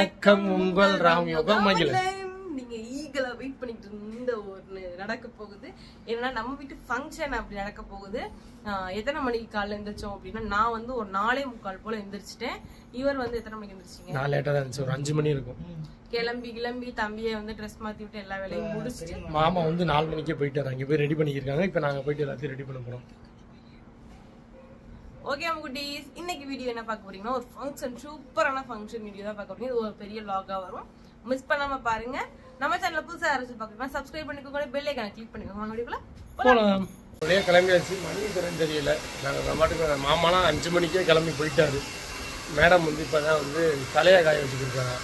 வணக்கம் உங்கள் ராம் யோகா மகிழ நீங்க ஈகலா வெயிட் பண்ணிட்டு இருந்த ஒரு நடக்க போகுது என்னன்னா நம்ம வீட்டு ஃபங்க்ஷன் அப்படி நடக்க போகுது ஆஹ் எத்தனை மணிக்கு காலைல எந்திரிச்சோம் அப்படின்னா நான் வந்து ஒரு நாலே முக்கால் போல எந்திரிச்சிட்டேன் இவர் வந்து எத்தனை மணிக்கு எந்திரிச்சிங்க நான் லேட்டா தான் இருந்துச்சு ஒரு அஞ்சு மணி இருக்கும் கிளம்பி கிளம்பி தம்பியை வந்து ட்ரெஸ் மாத்தி விட்டு எல்லா வேலையும் முடிச்சுட்டு மாமா வந்து நாலு மணிக்கே போயிட்டாரு அங்கே போய் ரெடி பண்ணியிருக்காங்க இப்போ நாங்க போயிட்டு எல்லாத்தையும் ரெடி பண்ண போறோம் ஓகே குட்டீஸ் இன்னைக்கு வீடியோ என்ன பார்க்க போறீங்கன்னா ஒரு ஃபங்க்ஷன் சூப்பரான ஃபங்க்ஷன் வீடியோ தான் பார்க்க போறீங்க இது ஒரு பெரிய லாகா வரும் மிஸ் பண்ணாம பாருங்க நம்ம சேனல்ல புதுசா யாராச்சும் பார்க்கணும்னா சப்ஸ்கிரைப் பண்ணிக்கோங்க பெல் ஐக்கான கிளிக் பண்ணிக்கோங்க வாங்க வீடியோக்குள்ள போலாம் அப்படியே கிளம்பியாச்சு மணி தரம் தெரியல நாங்கள் நம்ம பாட்டுக்கு மாமாலாம் அஞ்சு மணிக்கே கிளம்பி போயிட்டாரு மேடம் வந்து இப்போ தான் வந்து தலையை காய வச்சுக்கிருக்காங்க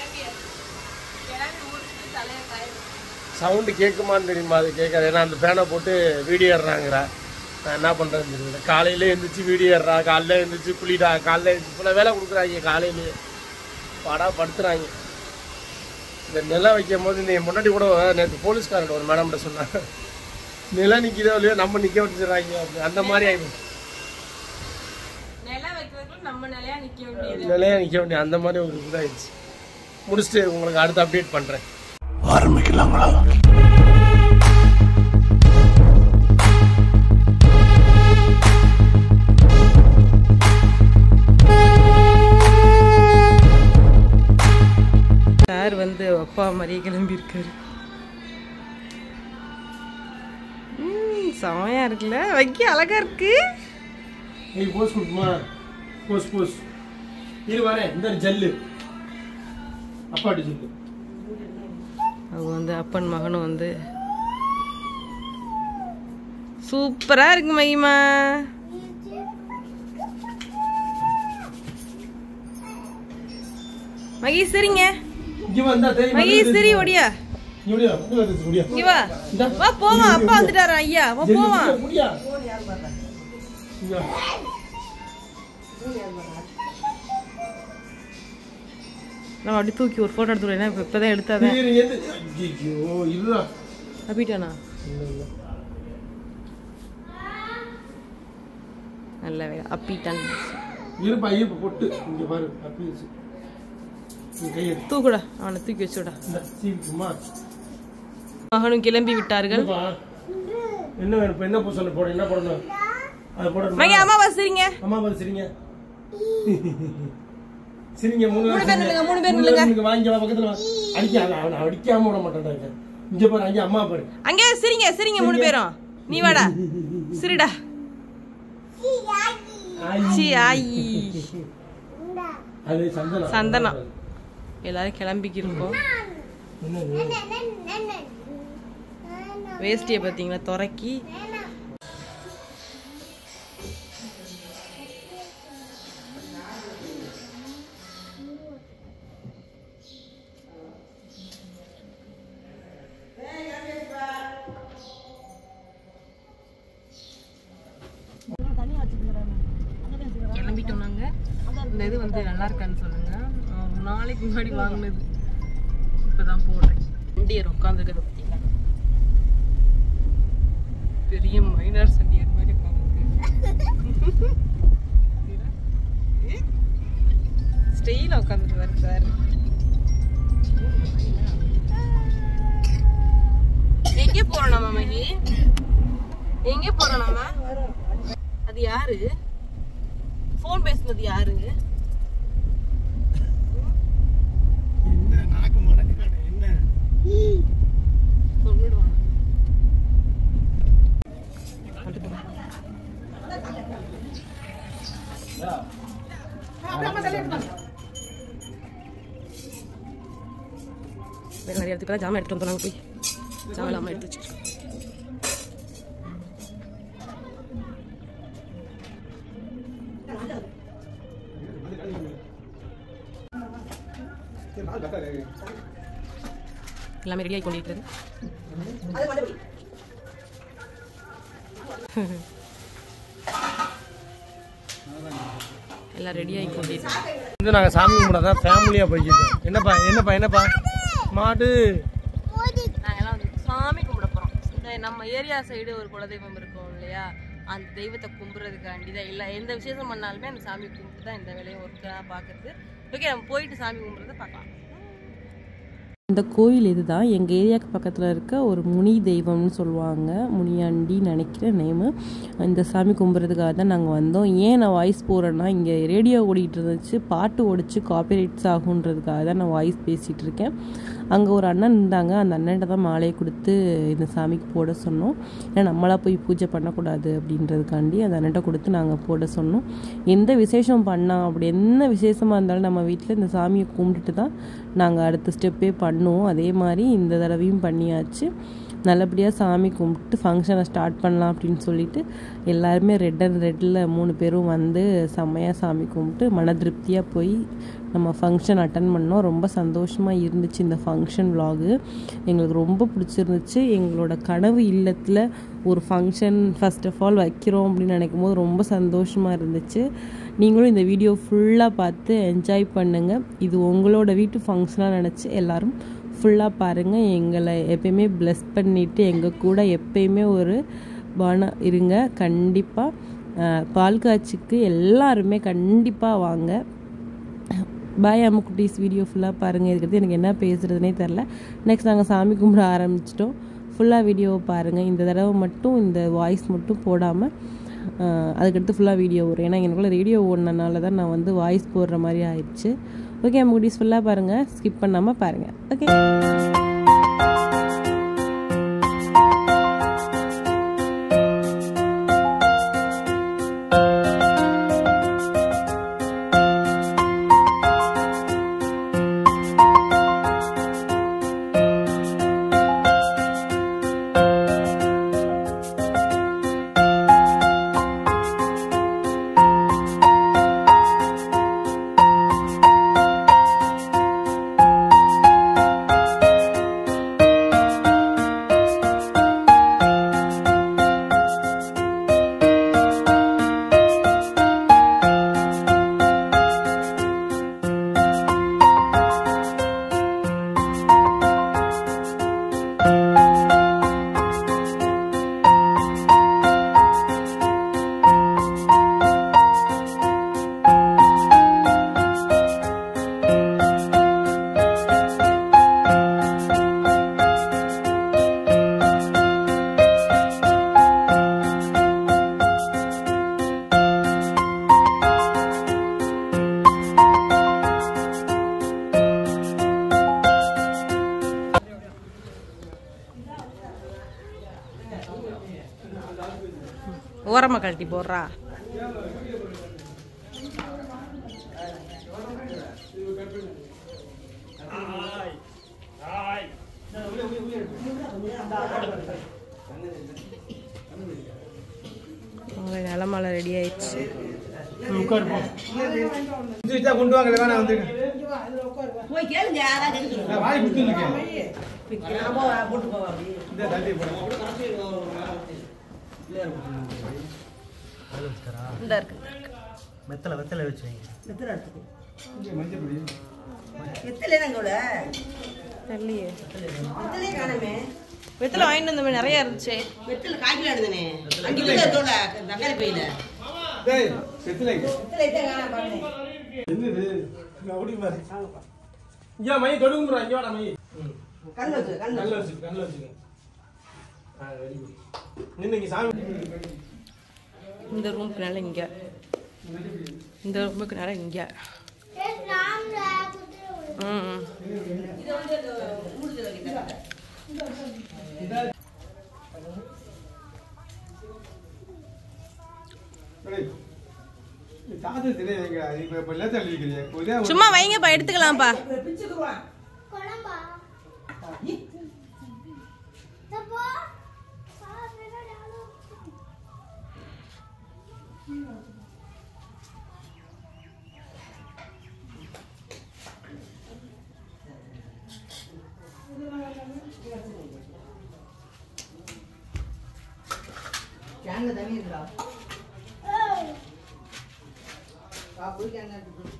சவுண்டு கேட்குமான்னு தெரியுமா அது கேட்காது ஏன்னா அந்த ஃபேனை போட்டு வீடியோ ஏறுறாங்கிறா நான் என்ன பண்ணுறேன்னு தெரியல காலையில எழுந்திரிச்சு வீடியோ ஏறுறா காலைல எழுந்திரிச்சு குளிடா காலைல எழுந்திரிச்சு இப்போ வேலை கொடுக்குறாங்க காலையிலேயே பாடா படுத்துறாங்க இந்த நிலம் வைக்கும் போது இந்த முன்னாடி கூட நேற்று போலீஸ்காரன் ஒரு மேடம்கிட்ட சொன்னாங்க நிலம் நிற்கிதோ இல்லையோ நம்ம நிற்க வச்சுறாங்க அப்படி அந்த மாதிரி ஆகிடும் நிலை வைக்கிறதுக்குள்ள நம்ம நிலையா நிக்க வேண்டியது நிலையா நிற்க வேண்டிய அந்த மாதிரி ஒரு இதாகிடுச்சு முடிச்சுட்டு உங்களுக்கு அடுத்து அப்டேட் பண்ணுறேன் ஆரம்பிக்கலாங்களா சார் வந்து அப்பா மாதிரியே கிளம்பி இருக்காரு ம், செமையா இருக்குல்ல வைக்க அழகா இருக்கு நீ போஸ் கொடுக்குமா போஸ் போஸ் இரு வரேன் இந்த ஜல்லு அப்பாட்டி ஜல்லு அவங்க வந்து அப்பன் மகனும் வந்து சூப்பரா இருக்கு மகிமா மகி சரிங்க இங்கே வந்தா தெரியும் மகி சரி ஒடியா முடியா இங்க வந்துச்சு முடியா இங்க வா வா போவான் அப்பா வந்துட்டாரு ஐயா வா போவான் முடியா இங்க வா. நம்ம அப்படி தூக்கி ஒரு போட்டோ எடுத்துருவோம் ஏன்னா இப்ப இப்பதான் எடுத்தாவே இரு, எது ஐயோ இல்ல அப்பிட்டானா இல்ல இல்ல நல்ல வேலை அப்பிட்டான் இருப்பா இருப்பு பொட்டு இங்க பாரு அப்படி வச்சு நீ கையெடு தூக்குடா அவனை தூக்கி வச்சுடா இந்த சீக்குமா மகனும் கிளம்பி விட்டார்கள் என்னப்பா என்ன வேணும் இப்ப என்ன பூ சொல்ல போட என்ன போடணும் அது போடணும் மகி அம்மா வசிரிங்க அம்மா பாரு சரிங்க சரிங்க மூணு மூணு பேர் நில்லுங்க, மூணு பேர் மூணு பேர் வாங்கி வா பக்கத்துல வா அடிக்க அவன் அடிக்காம விட மாட்டான்டா இங்க பாரு அங்க அம்மா பாரு அங்கே சிரிங்க சிரிங்க மூணு பேரும் நீ வாடா சிரிடா சி ஆயி அது சந்தனம் சந்தனம் எல்லாரும் கிளம்பிக்கி இருக்கோம் என்னது வேஷ்டியை பார்த்தீங்களா துறக்கி கிளம்பிட்டோம் நாங்க இந்த இது வந்து நல்லா இருக்கான்னு சொல்லுங்க ஆஹ் ஒரு நாளைக்கு முன்னாடி வாங்கினது இப்பதான் போடுறேன் சண்டியர் உட்காந்துருக்கிறது பார்த்தீங்களா பெரிய மைனர் சண்டியர் மாதிரி ஸ்டெயில உட்காந்துருக்காரு சார் எங்கே போறோம் நம்ம மகி எங்கே போறோம் நம்ம அது யாரு ஃபோன் பேசுனது யாரு என்ன நாக்கு மடக்குறானே என்ன சொல்லிடுவாங்க வேற நிறைய இடத்துக்கு ஜாமான் எடுத்துட்டு வந்தோம் நாங்க போய் ஜாமான் அம்மா எடுத்து வச்சுருக்கோம் எல்லாமே ரெடி ஆகி கொண்டிருக்கிறது எல்லாம் ரெடி ஆகி கொண்டிருக்கிறது வந்து நாங்கள் சாமி கும்பிட தான் ஃபேமிலியாக போய்க்கிட்டோம் என்னப்பா என்னப்பா என்னப்பா மாடு நாங்கெல்லாம் வந்து சாமி கும்பிட போகிறோம் இந்த நம்ம ஏரியா சைடு ஒரு குலதெய்வம் இருக்கும் இல்லையா அந்த தெய்வத்தை கும்பிட்றதுக்காண்டி தான் இல்லை எந்த விசேஷம் பண்ணாலுமே அந்த சாமி கும்பிட்டு தான் இந்த வேலையை ஒர்க்காக பார்க்கறது ஓகே நம்ம போயிட்டு சாமி கும்பிட்றத பார்க்கலாம் இந்த கோயில் இதுதான் எங்கள் ஏரியாவுக்கு பக்கத்தில் இருக்க ஒரு முனி தெய்வம்னு சொல்லுவாங்க முனியாண்டி நினைக்கிற நேமு இந்த சாமி கும்பிட்றதுக்காக தான் நாங்கள் வந்தோம் ஏன் நான் வாய்ஸ் போகிறேன்னா இங்கே ரேடியோ ஓடிட்டு இருந்துச்சு பாட்டு ஓடிச்சு காப்பிரைட்ஸ் ஆகுன்றதுக்காக தான் நான் வாய்ஸ் பேசிகிட்டு இருக்கேன் அங்கே ஒரு அண்ணன் இருந்தாங்க அந்த அண்ணன்ட்ட தான் மாலையை கொடுத்து இந்த சாமிக்கு போட சொன்னோம் ஏன்னா நம்மளாக போய் பூஜை பண்ணக்கூடாது அப்படின்றதுக்காண்டி அந்த அண்ணன்ட்ட கொடுத்து நாங்கள் போட சொன்னோம் எந்த விசேஷம் பண்ணால் அப்படி என்ன விசேஷமாக இருந்தாலும் நம்ம வீட்டில் இந்த சாமியை கும்பிட்டுட்டு தான் நாங்கள் அடுத்த ஸ்டெப்பே பண்ணுவோம் அதே மாதிரி இந்த தடவையும் பண்ணியாச்சு நல்லபடியாக சாமி கும்பிட்டு ஃபங்க்ஷனை ஸ்டார்ட் பண்ணலாம் அப்படின்னு சொல்லிட்டு எல்லாருமே ரெட் அண்ட் ரெட்டில் மூணு பேரும் வந்து செம்மையாக சாமி கும்பிட்டு மன திருப்தியாக போய் நம்ம ஃபங்க்ஷன் அட்டன் பண்ணோம் ரொம்ப சந்தோஷமாக இருந்துச்சு இந்த ஃபங்க்ஷன் vlog எங்களுக்கு ரொம்ப பிடிச்சிருந்துச்சு எங்களோட கனவு இல்லத்தில் ஒரு ஃபங்க்ஷன் ஃபர்ஸ்ட் ஆஃப் ஆல் வைக்கிறோம் அப்படின்னு நினைக்கும் போது ரொம்ப சந்தோஷமாக இருந்துச்சு நீங்களும் இந்த வீடியோ ஃபுல்லாக பார்த்து என்ஜாய் பண்ணுங்கள் இது உங்களோட வீட்டு ஃபங்க்ஷனாக நினச்சி எல்லாரும் ஃபுல்லாக பாருங்கள் எங்களை எப்பயுமே ப்ளஸ் பண்ணிவிட்டு எங்கள் கூட எப்பயுமே ஒரு பானம் இருங்க கண்டிப்பாக பால் காய்ச்சிக்கு எல்லாருமே கண்டிப்பாக வாங்க பாய் அம்மு குட்டீஸ் வீடியோ ஃபுல்லாக பாருங்கள் இதுக்கு எனக்கு என்ன பேசுகிறதுனே தெரில நெக்ஸ்ட் நாங்கள் சாமி கும்பிட ஆரம்பிச்சிட்டோம் ஃபுல்லாக வீடியோவை பாருங்கள் இந்த தடவை மட்டும் இந்த வாய்ஸ் மட்டும் போடாமல் அதுக்கடுத்து ஃபுல்லாக வீடியோ வரும் ஏன்னா எனக்குள்ள ரேடியோ ஓடினனால தான் நான் வந்து வாய்ஸ் போடுற மாதிரி ஆயிடுச்சு ஓகே அம்மு குட்டீஸ் ஃபுல்லாக பாருங்கள் ஸ்கிப் பண்ணாமல் பாருங்கள் ஓகே ஓரமாக கழட்டி போடுறா உங்களை நிலமலை ரெடி ஆயிடுச்சு கொண்டு வாங்க வேணாம் வந்து போய் கேளுங்க அதான் கேட்குறோம் வாய் கொடுத்துருக்கேன் போட்டு போவா இந்த தள்ளி போடுங்க இந்த இருக்கு வெத்தலை வெத்தலை வச்சு வைங்க எத்தனை எடுத்துக்கோ மஞ்சள் பொடி எத்தனை கூட தெரியலையே எத்தனை காணமே வெத்தலை வாங்கிட்டு வந்தோமே நிறைய இருந்துச்சு வெத்தலை காய்ச்சல் எடுந்தனே அஞ்சு கிலோ தோட தக்காளி பையில டேய் செத்துல வெத்தலை எத்தனை காண பாருங்க என்னது அப்படி மாதிரி ஐயா மை தொடுங்குறா இங்க வாடா மை கல் வச்சு கல் கல்ல வச்சு கல்ல வச்சுக்க ஆ வெரி குட் நின்னு இங்க சாமி இந்த ரூமுக்கு நேரம் இங்கே இந்த ரூமுக்கு நேரம் இங்கே ம் ம். தாத்தா தெரியுங்க இப்ப இப்ப எல்லாம் தள்ளி வைக்கிறீங்க ஒரே ஒரு- சும்மா வைங்கப்பா எடுத்துக்கலாம்ப்பா கேன்ல தண்ணி இருக்குடா வா போய் கேன்ல எடுத்து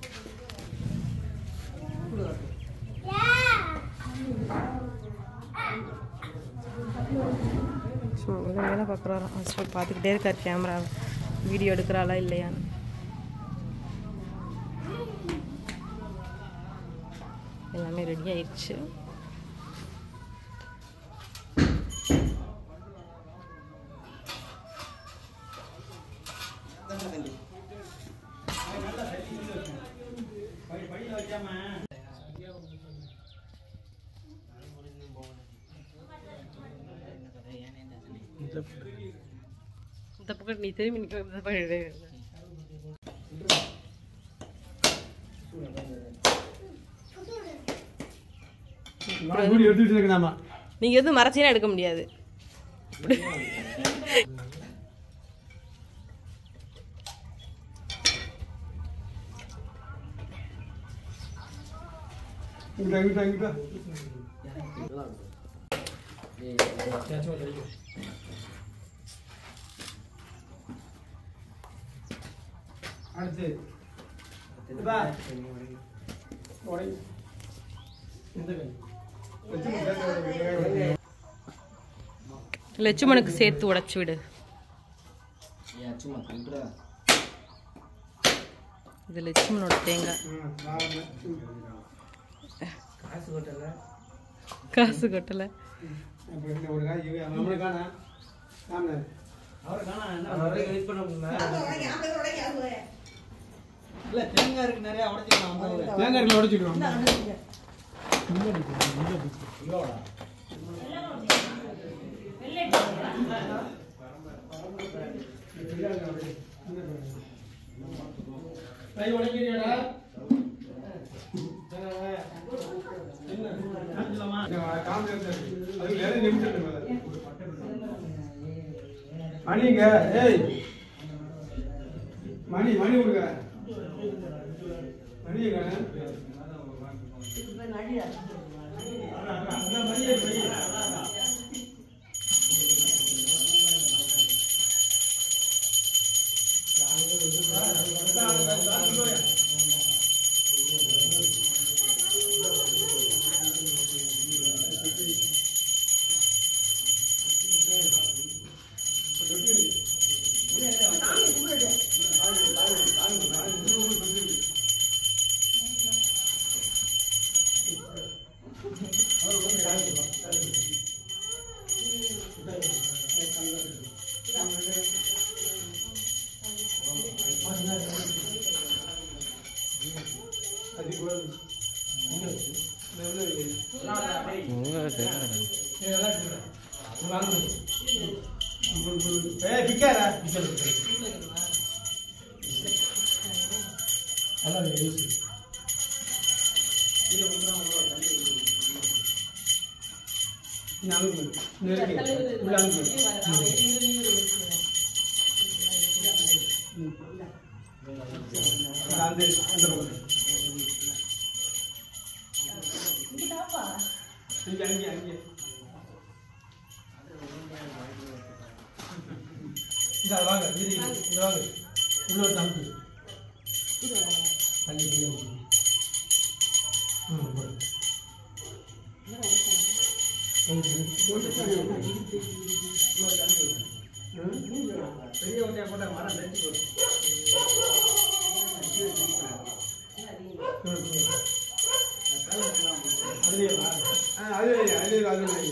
சும்மா கொஞ்சம் வேலை பார்க்குறாராம் ஹஸ்பண்ட் பார்த்துக்கிட்டே இருக்கார் கேமரா வீடியோ எடுக்கிறாளா இல்லையான்னு எல்லாமே ரெடி ஆயிடுச்சு இந்த பக்கம் நீ திரும்பி நிற்க இந்த பக்கம் எடுத்துட்டு இருக்கலாமா நீங்க எதுவும் மறைச்சினா எடுக்க முடியாது இங்கிட்ட இங்கிட்ட இங்கிட்ட அடுத்து பா. உடைங்க. இந்த கை. வச்சு சேர்த்து உடைங்க. லட்சுமணுக்கு சேர்த்து உடைச்சு விடு இது லட்சுமணோட தேங்காய் ம், வாங்க. காசு கொட்டல அப்ப இந்த ஒரு காய் இவன் நம்மளை காணா காணா அவரை காணா என்ன வரைக்கும் வெயிட் பண்ண முடியல இல்ல தேங்காய் இருக்கு நிறைய உடைச்சிக்கலாம் வந்து தேங்காய் இருக்குல்ல, உடைச்சுக்கிறோம் கை உடைக்கிறியாடா மணிங்க ஏய் மணி மணி கொடுக்க மணிங்க ஏய் பிக்காரா அதான் யூஸ் நாலு நெருக்கி உள்ள அனுப்பி அந்த அந்த பக்கம் இங்க அங்கே அங்கே இதா வாங்க இது இங்க வாங்க உள்ள வச்சு அனுப்பி அங்கே கீழே வைங்க. ம் போடு. பெரிய ஒன்றையா போட்டா மரம் நெஞ்சு போடும் அதுலயே வா ஆ அதுலயே அதுலயே அதுலயே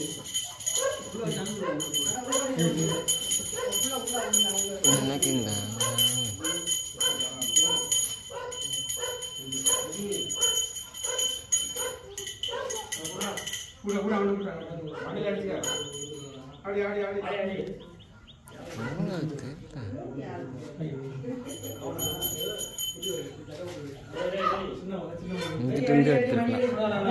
கூட கூட அவனு கூட அடி அடிங்க அடி அடி அடி அடி இங்கிட்ட இருந்து எடுத்துருக்கலாம்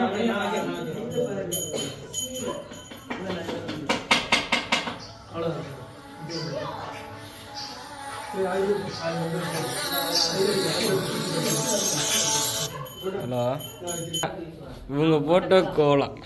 ஹலோ இவங்க போட்டோ கோலம்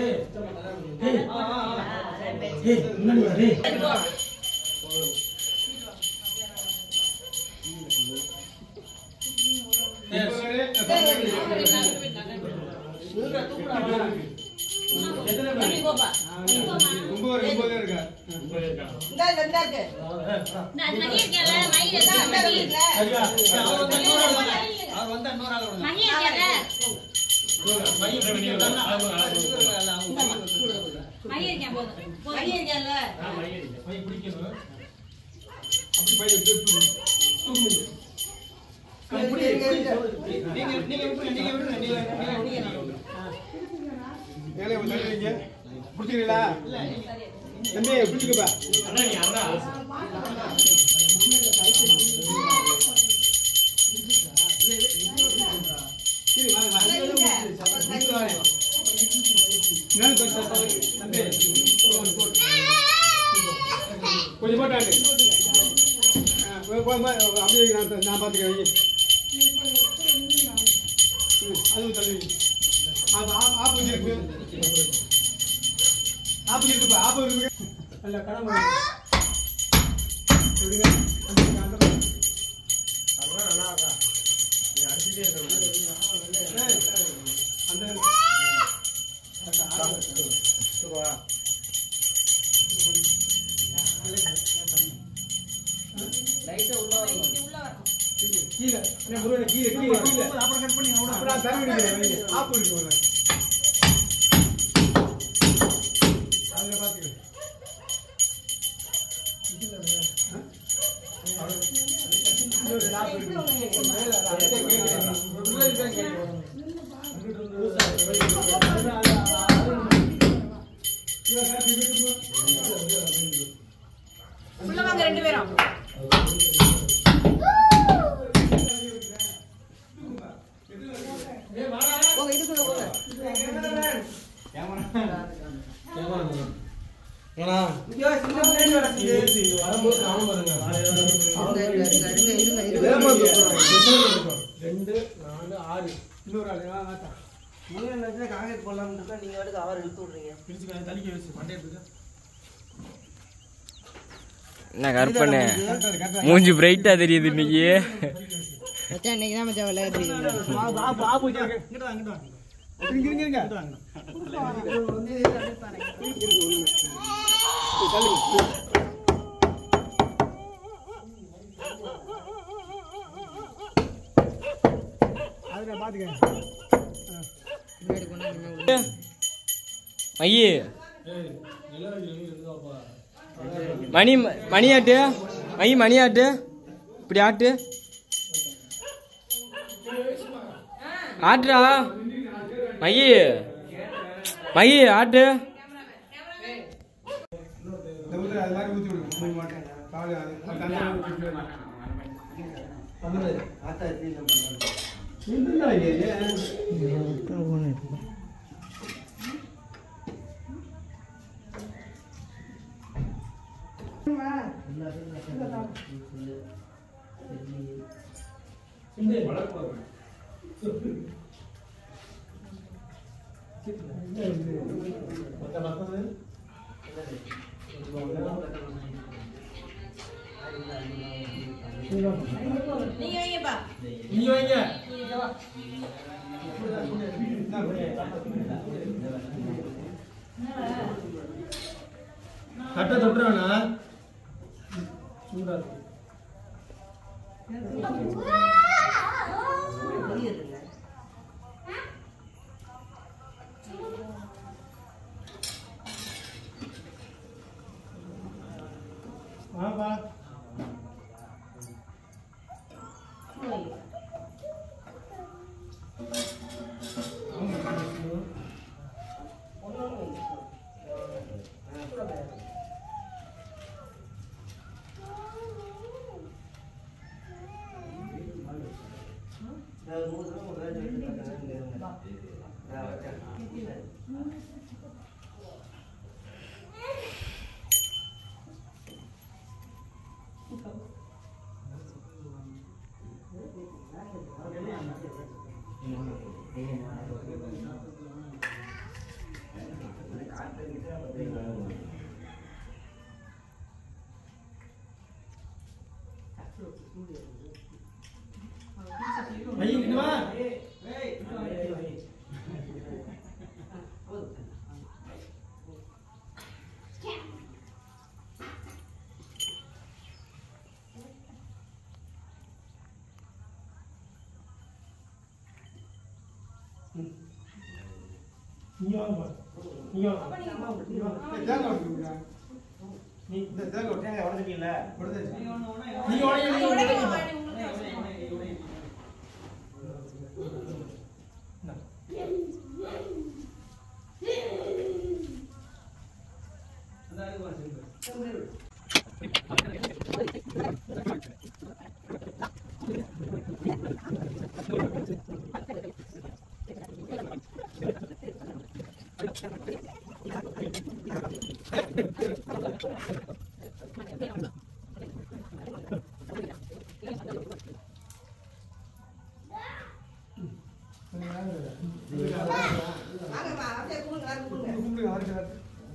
ஒன்பது ஒன்பது இருக்கா இந்தா இருக்கு, இந்தா இருக்கு. அவர் வந்தா இன்னொரு ஆள் விடுங்க. நீங்க நீங்க விட்டுருங்க நீங்க விட்டுருங்க நீங்க மேலே வந்து தள்ளுவீங்க பிடிச்சிக்கிறீங்களா தம்பி பிடிச்சிக்கப்பா கொஞ்சம் போட்டாங்க அப்படியே நான் நான் பார்த்துக்கிறேன் வைங்க. ம், அதுவும் தள்ளுவீங்க அது ஆ- ஆப்பு இருக்கு ஆப்பு இருக்குப்பா ஆப்பு இருக்கு அல்ல கடமை விடுங்க அந்த அந்த அதெல்லாம் நல்லா இருக்கா நீ அடிச்சுட்டே இருக்க அந்த வா கீழே அண்ணே, முருகனே, கீழே கீழே கீழே அப்புறம் கட் பண்ணி அப்புறம் நான் தர வேண்டியது ஆப்பு இருக்கு முதல்ல. அதுல பாத்துக்கிறேன் இன்னொரு ஆப்பு இருக்கு. மேல அதை கேட்கிறேன். உள்ள இதுதான் கேட்கிறேன். உள்ள வாங்க ரெண்டு பேரும் போங்க இதுக்குள்ள போங்க வரும்போது நானும் பாருங்க ரெண்டு நாலு ஆறு இன்னொரு ஆளு ஆ, ஆத்தா. காங்கிரட் போடலாம்னு இருக்கா நீங்க வாட்டுக்கு அவர் இழுத்து விடுறீங்க பிரிச்சு தலிக்க வச்சு மண்டே எடுத்துக்க என்ன கற்பனை மூஞ்சி பிரைட்டா தெரியுது இன்னைக்கு மச்சான் இன்னைக்கு தான் மச்சான் விளையாடுறீங்க ஆப்பு, ஆப்பு, ஆப்பு வச்சிருங்க. இங்கிட்டு வாங்க இங்கிட்டு வாங்க இருங்க, இருங்க, இருங்க. இங்கிட்டு வாங்க அதுல பாத்துக்க. மையி மணி மணி ஆட்டு மைய மணி ஆட்டு இப்படி ஆட்டு ஆட்டுடா மையி மையி ஆட்டு இந்த ஊத்துல அது மாதிரி ஊத்தி விடுங்க. மூணு மாட்டேன். பாலு அது. அது தண்ணியில ஊத்தி விட்டுருங்க. என்னடா இது? நீங்க வைங்கப்பா நீ வைங்க தட்டை தொட்டுறானா சூடா இருக்கு வாப்பா ஐயோ வா நீங்க வாங்க நீங்க வாங்க தேங்காய் உடைக்கிறீங்களா? நீ இந்த தேங்காய் உடை- தேங்காய் உடைச்சிட்டீங்களா? உடைச்சாச்சு. நீங்க உடைங்க, நீங்க உடைங்க. வாங்கம்மா, அப்படியே கூடுங்க, எல்லாரும் கூடுங்க. கும்பிடுங்க, அவருக்கு எல்லாரும்.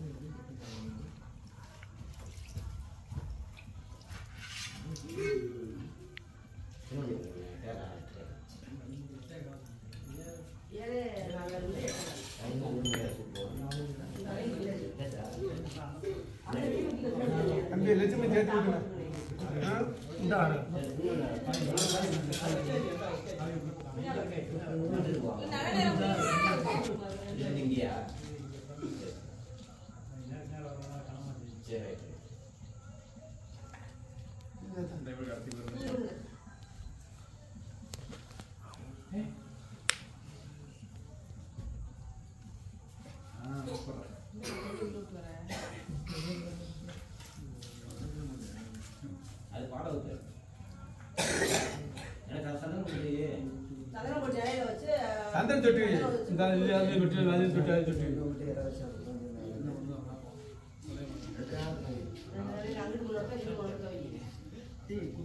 தம்பி, லட்சுமி சேர்த்து விட்டுங்க. ஆ? இந்த ஆடு. சந்தனம் போட்டு இலையில வச்சு, சந்தனம் தொட்டு வை. இந்த இது, அது தொட்டு, அது தொட்டு, அது தொட்டு. அங்கிட்டு மூணு பக்கம், இங்கிட்டு மூணு பக்கம் வை.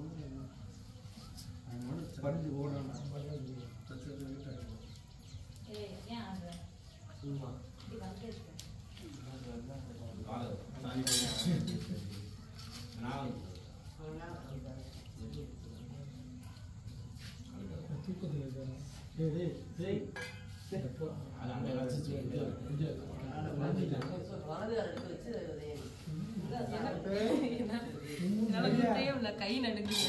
வலது கால் எடுத்து வச்சு உதயம். கை நடுங்குது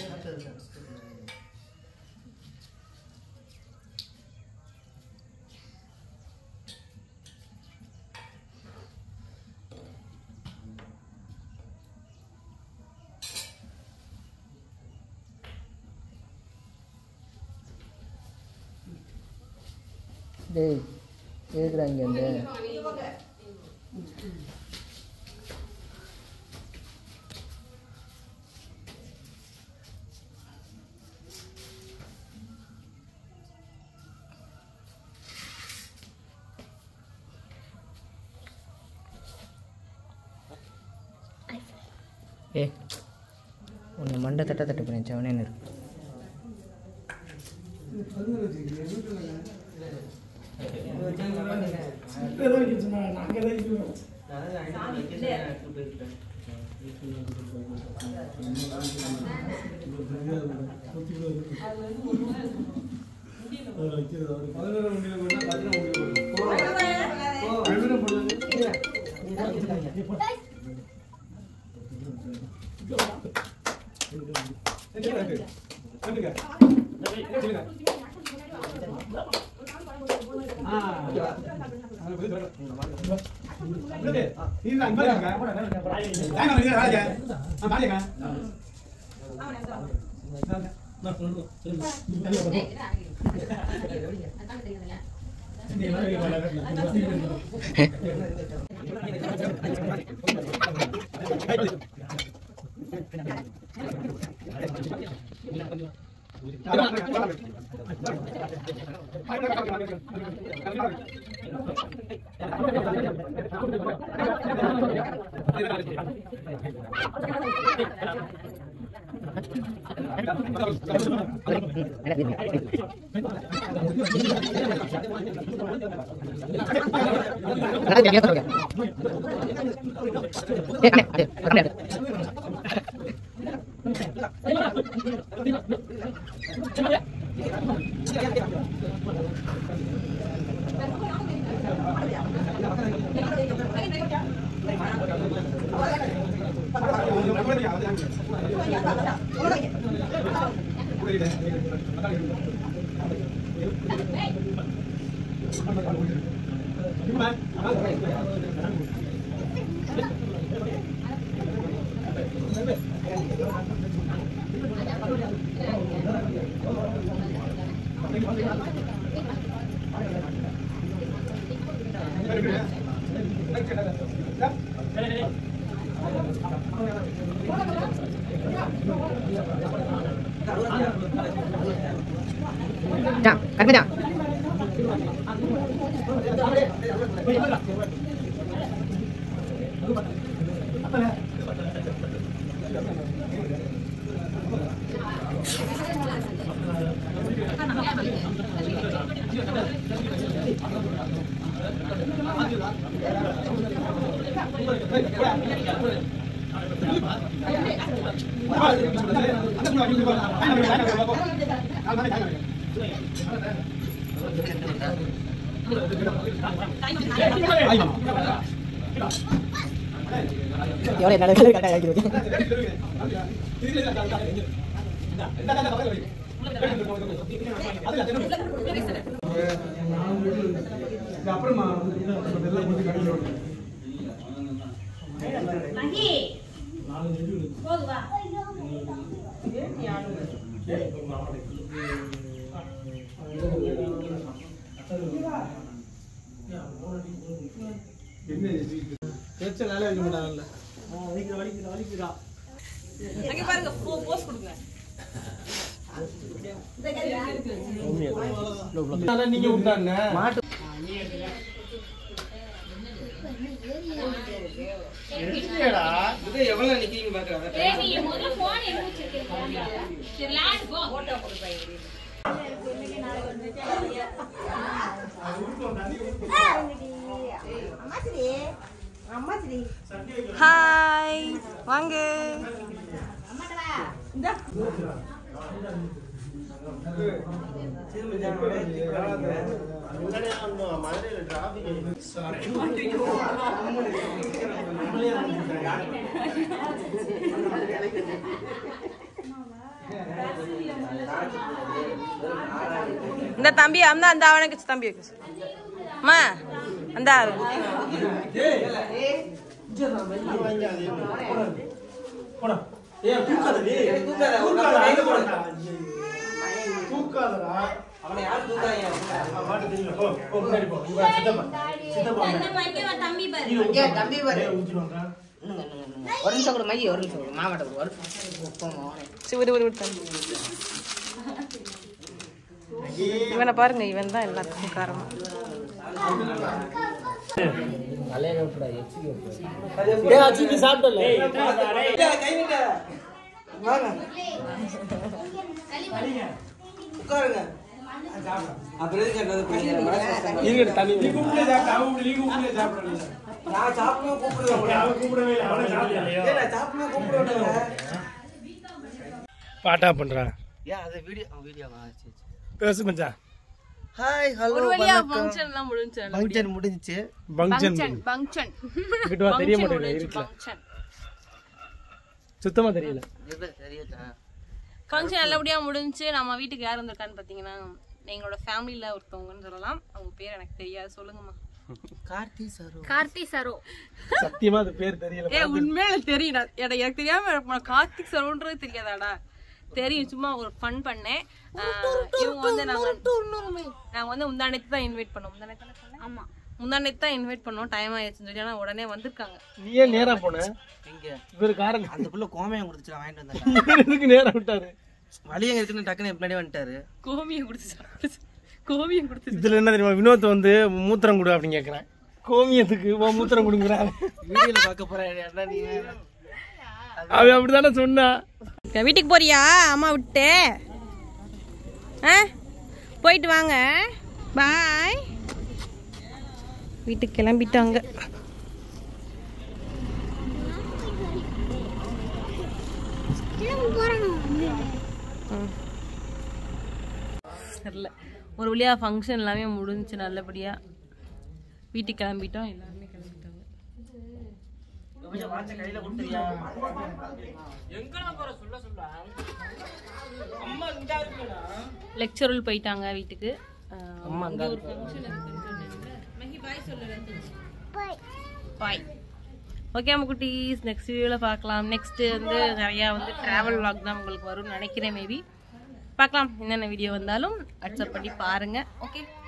டேய் இருக்கிறாங்க அந்த இங்க போங்க. ஏ உன்னை மண்டை தட்ட தட்டு பண்ணி செவனேன்னு இருக்கு ஏதோ இங்க சொன்னா, நாங்க தான் இருக்கிறோம். அதுல வைக்கிறது அவருக்கு. பதினோரு உண்டியல் போட்டா பதினோரு உண்டியல் போடும். பதினோரு போடுங்க. சரி, இருக்கு. கட்டுங்க. வச்சுருங்க. ஆ. அது போய் சொல்லு. உள்ளது. நீங்க அங்க பாருங்க. வாங்க, வாங்க, வாங்க. ஆ, வாங்க. நான் சொல்றேன். சொல்லுங்க. நீ எல்லாம் இங்க வரல. ஆ அப்புறமா பேச்ச வேலை வைக்க மாட்டாங்கல்ல அங்க பாருங்க போஸ் கொடுங்க அதான் நீங்க விட்டாங்க எவ்வளவு நிக்கிறீங்க பாக்குறேன் ஹாய் வாங்க இந்த தம்பி அந்த அந்த அவனுக்கு தம்பி இருக்கு அம்மா அந்த போடா ஏய் தூக்காதடி தூக்காதடா அவனை யார் தூக்காங்க மாட்டு தெரியல போ போ முன்னாடி போ இங்க வா, சித்தப்பா சித்தப்பா கீழே ஊத்து. தம்பி பாரு. ஏய், ஊத்திடுவாங்க. ஒரு நிமிஷம் கூட மைய ஒரு நிமிஷம் கொடு. மாமாட்ட கொடு. ஒரு போமா சிவரு ஒரு தம்பி இவனை பாருங்க இவன் தான் எல்லாத்துக்கும் காரணம் ஏய், அச்சி, நீ சாப்பிட்டல கை நீட்ட வாங்க உட்காருங்க அப்புறம் எதுக்கு என்னது பண்ணீங்க? இருங்க தண்ணி நீ கூப்பிடல சாப்பிட்ட அவன் கூப்பிடு, நீ கூப்பிடல சாப்பிடல நான் சாப்பிடவே கூப்பிடுவேன் உங்களை. அவன் கூப்பிடவே இல்லை அவனை சாப்பிடலையோ ஏய், நான் சாப்பிடவே கூப்பிடுவேன் பாட்டா பண்றான் ஏன் அது வீடியோ வீடியோவா சரி சரி பேசு மச்சான் ஹாய் ஹலோ ஒரு வழியா ஃபங்க்ஷன் எல்லாம் முடிஞ்சு ஃபங்க்ஷன் முடிஞ்சுச்சு பங்கன் ஃபங்க்ஷன் இங்கிட்டு வா தெரிய மாட்டேங்குது இருட்டுல ஃபங்க்ஷன் சுத்தமா தெரியல இது தெரியட்டா ஃபங்க்ஷன் நல்லபடியா முடிஞ்சு நம்ம வீட்டுக்கு யார் வந்திருக்கான்னு பாத்தீங்கன்னா எங்களோட ஃபேமிலில ஒருத்தவங்கன்னு சொல்லலாம் அவங்க பேர் எனக்கு தெரியாது சொல்லுங்கம்மா கார்த்தி சரோ கார்த்தி சரோ சத்தியமா அது பேர் தெரியல ஏ உண்மையில தெரியும் நான் எனக்கு எனக்கு தெரியாம நான் கார்த்திக் சரோன்றது தெரியாதாடா தெரியும் சும்மா ஒரு ஃபன் பண்ணேன் ஆஹ் இவங்க வந்து நாங்க நாங்க வந்து முந்தானத்து தான் இன்வைட் பண்ணோம் முந்தானத்து ஆமா முந்தானத்து தான் இன்வைட் பண்ணோம் டைம் ஆயிடுச்சுன்னு சொல்லி ஆனா உடனே வந்திருக்காங்க நீ ஏன் நேரா போன எங்க இவரு காரணம் அதுக்குள்ள கோமையம் கொடுத்துச்சு நான் வாங்கிட்டு வந்தேன் எதுக்கு நேரா விட்டாரு வழி எங்க இருக்குன்னு டக்குன்னு முன்னாடி வந்துட்டாரு கோமியம் கொடுத்து கோமியம் கொடுத்து இதுல என்ன தெரியுமா வினோத் வந்து மூத்திரம் கொடு அப்படின்னு கேக்குறேன் கோமியத்துக்கு ஓ மூத்திரம் கொடுங்குறாரு வீடியோல பார்க்க போறேன் என்ன நீ அவன் அப்படித்தானே சொன்னா வீட்டுக்கு போறியா அம்மா விட்டு ஆ போயிட்டு வாங்க பாய் வீட்டுக்கு கிளம்பிட்டாங்க ம். தெரியல ஒரு வழியா ஃபங்க்ஷன் எல்லாமே முடிஞ்சுச்சு நல்லபடியா வீட்டுக்கு கிளம்பிட்டோம் எல்லாருமே கிளம்பிட்டாங்க லெக்சரல் போயிட்டாங்க வீட்டுக்கு ஆஹ் அங்க ஒரு ஃபங்க்ஷன் இருக்குன்னு சொன்னீங்கல்ல மஹி பாய் சொல்லு பாய் ஓகே நம்ம குட்டீஸ் நெக்ஸ்ட் வீடியோவில் பார்க்கலாம் நெக்ஸ்ட் வந்து நிறையா வந்து ட்ராவல் vlog தான் உங்களுக்கு வரும்னு நினைக்கிறேன் மேபி பார்க்கலாம் என்னென்ன வீடியோ வந்தாலும் வாட்ஸ்அப் பண்ணி பாருங்கள் ஓகே